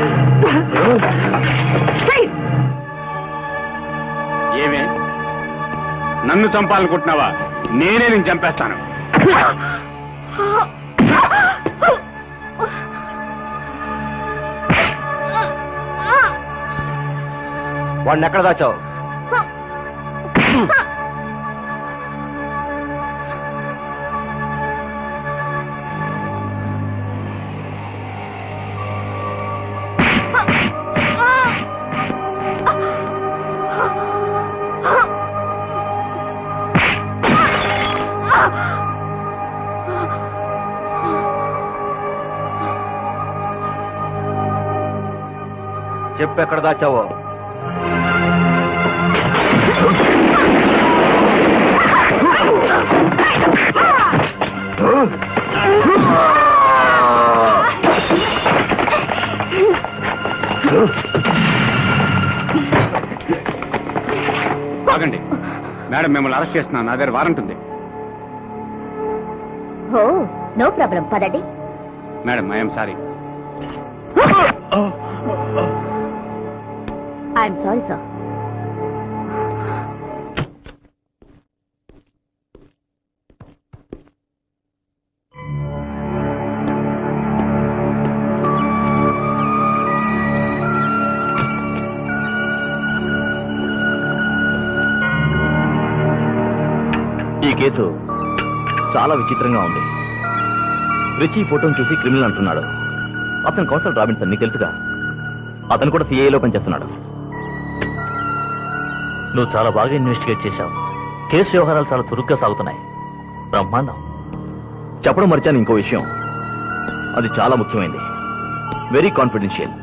ఏమే నన్ను చంపాలనుకుంటున్నావా నేనే నేను చంపేస్తాను వాడిని ఎక్కడ దాచావు చెప్పు ఎక్కడ దాచావో ఆగండి మేడం మిమ్మల్ని అరెస్ట్ చేస్తున్నాను నా దగ్గర వారెంట్ ఉంది ఓ నో ప్రాబ్లం పదండి madam I'm sorry I'm sorry sir ఈ కేసు చాలా విచిత్రంగా ఉంది రిచి ఫోటోను చూసి క్రిమినల్ అంటున్నాడు అతను కౌన్సిల్ రాబిన్సన్ నీకు తెలుసుగా అతను కూడా సిఐలో పనిచేస్తున్నాడు నువ్వు చాలా బాగా ఇన్వెస్టిగేట్ చేశావు కేసు వ్యవహారాలు చాలా చురుగ్గా సాగుతున్నాయి బ్రహ్మాండం చెప్పడం మర్చాను ఇంకో విషయం అది చాలా ముఖ్యమైనది వెరీ కాన్ఫిడెన్షియల్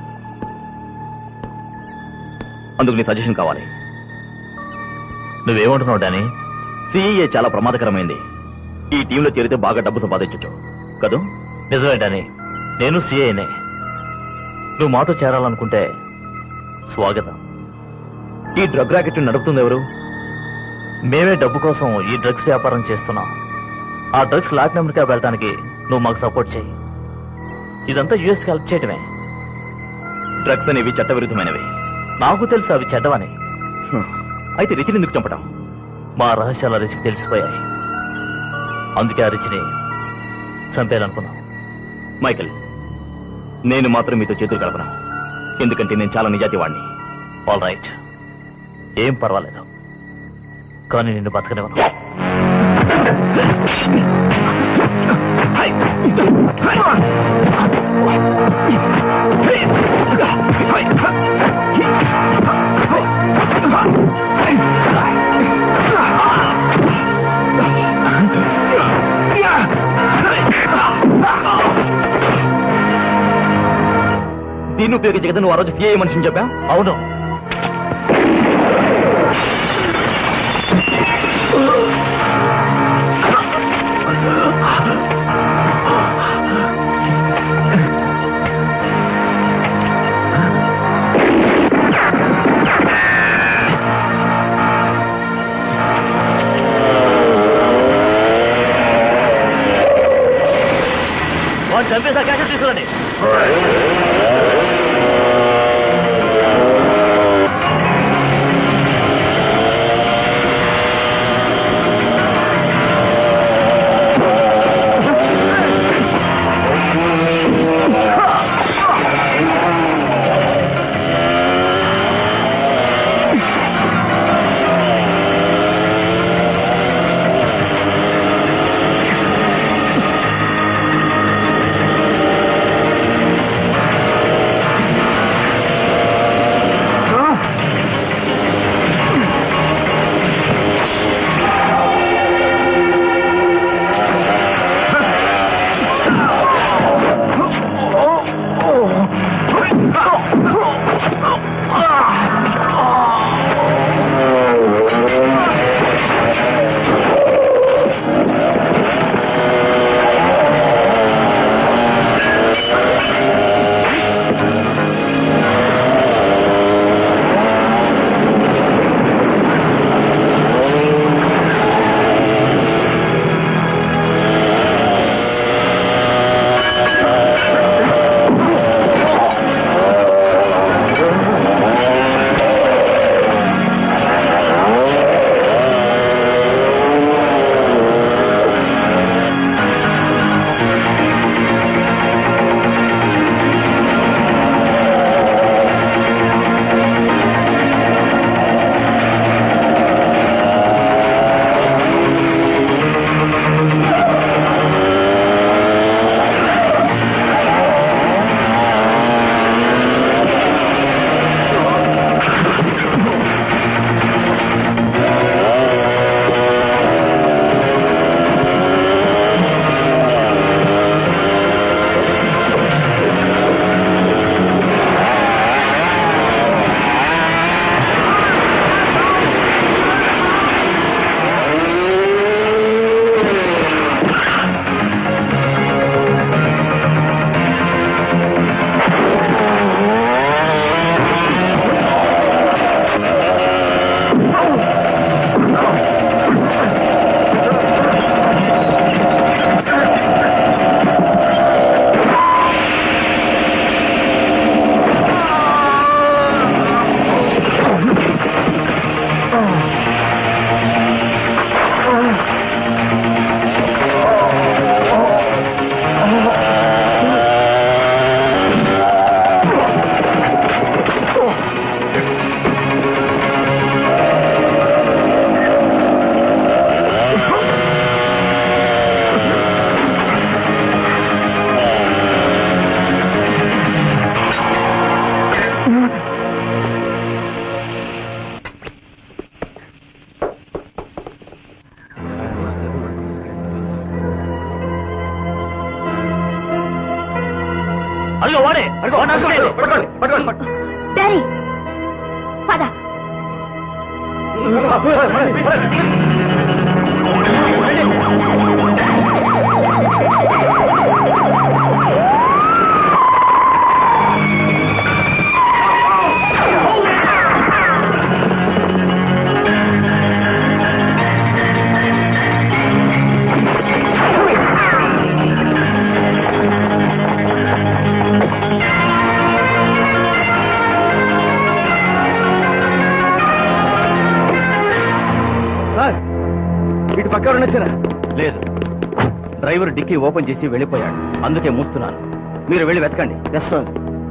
అందుకు నీ సజెషన్ కావాలి నువ్వేమంటున్నావు డానీ సిఈఏ చాలా ప్రమాదకరమైంది ఈ టీంలో చేరితే బాగా డబ్బు సంపాదించచ్చు కదూ నిజమే డానీ నేను సిఐనే నువ్వు మాతో చేరాలనుకుంటే స్వాగతం ఈ డ్రగ్ ర్యాకెట్ నడుపుతుంది ఎవరు మేమే డబ్బు కోసం ఈ డ్రగ్స్ వ్యాపారం చేస్తున్నాం ఆ డ్రగ్స్ లాటిన్ అమెరికా వెళ్ళడానికి నువ్వు మాకు సపోర్ట్ చేయి ఇదంతా యుఎస్కి హెల్ప్ చేయటమే డ్రగ్స్ అనేవి చట్టవిరుద్ధమైనవి నాకు తెలుసు అవి చెడ్డవని హ్మ్. అయితే రిచిని ఎందుకు చంపటం మా రహస్యాల రిచికి తెలిసిపోయాయి అందుకే ఆ రిచిని చంపేయాలనుకున్నాం మైకల్ నేను మాత్రం మీతో చేతులు కలపను ఎందుకంటే నేను చాలా నిజాతి వాడిని ఆల్ రైట్ ఏం పర్వాలేదు కానీ నిన్ను బతకనివ్వను దీన్ని ఉపయోగించి కదా నువ్వు ఆ రోజు సిఐ మనిషిని చెప్పా అవును వాడు చంపేసా క్యాష్ తీసుకురండి పట్టుకోండి, పట్టుకోండి, పట్టుకోండి. డాడీ పద సార్ ఇటు పక్క ఎవరైనా వచ్చారా లేదు డ్రైవర్ డిక్కీ ఓపెన్ చేసి వెళ్ళిపోయాడు అందుకే మూస్తున్నాను మీరు వెళ్ళి వెతకండి ఎస్ సార్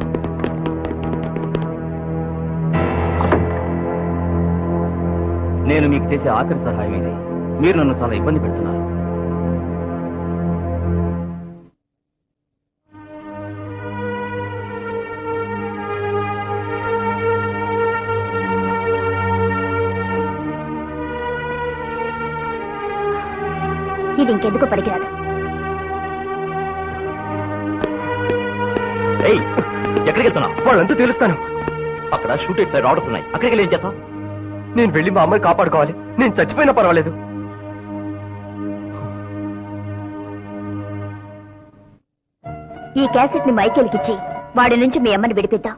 నేను మీకు చేసే ఆఖరి సహాయం ఇది మీరు నన్ను చాలా ఇబ్బంది పెడుతున్నారు ఇది ఇంకెందుకు పనికిరాదు ఏయ్ ఎక్కడికి వెళ్తున్నావు వాళ్ళంతా తెలుస్తాను అక్కడ షూటెడ్ సైడ్ ఆర్డర్స్ ఉన్నాయి అక్కడికి వెళ్ళి ఏం చేస్తావు నేను వెళ్ళి మా అమ్మని కాపాడుకోవాలి నేను చచ్చిపోయినా పర్వాలేదు ఈ క్యాసెట్ ని మైకేల్కిచ్చి వాడి నుంచి మీ అమ్మని విడిపిద్దాం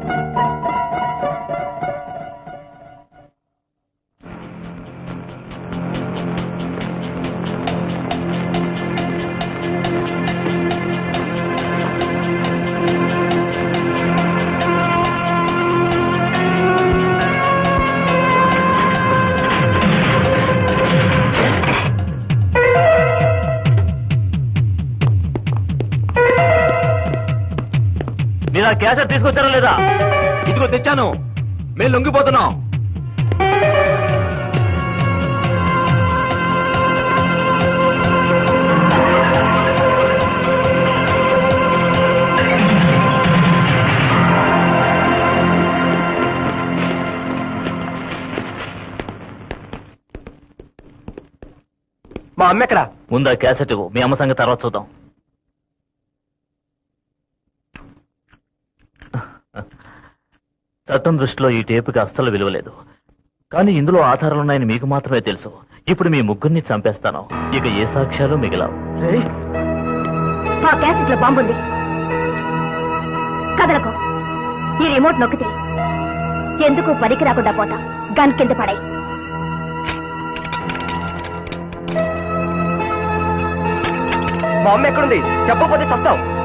మీరు ఆ క్యాసెట్ తీసుకొచ్చారా లేదా ఇదిగో తెచ్చాను మేము లొంగిపోతున్నాం మా అమ్మ ఎక్కడ ముందు ఆ క్యాసెట్ ఇవ్వు మీ అమ్మ సంగతి తర్వాత చూద్దాం చట్టం దృష్టిలో ఈ టేపుకి అస్సలు విలువలేదు కానీ ఇందులో ఆధారాలున్నాయని మీకు మాత్రమే తెలుసు ఇప్పుడు మీ ముగ్గురిని చంపేస్తాను ఇక ఏ సాక్ష్యాలు మిగిలావు రేయ్, ఆ క్యాసెట్ లో బాంబు ఉంది కదలకు ఈ రిమోట్ నొక్కితే ఎందుకు పనికి రాకుండా పోతాం గన్ కింద పడాయి మా అమ్మ ఎక్కడుంది చెప్పకపోతే చస్తావు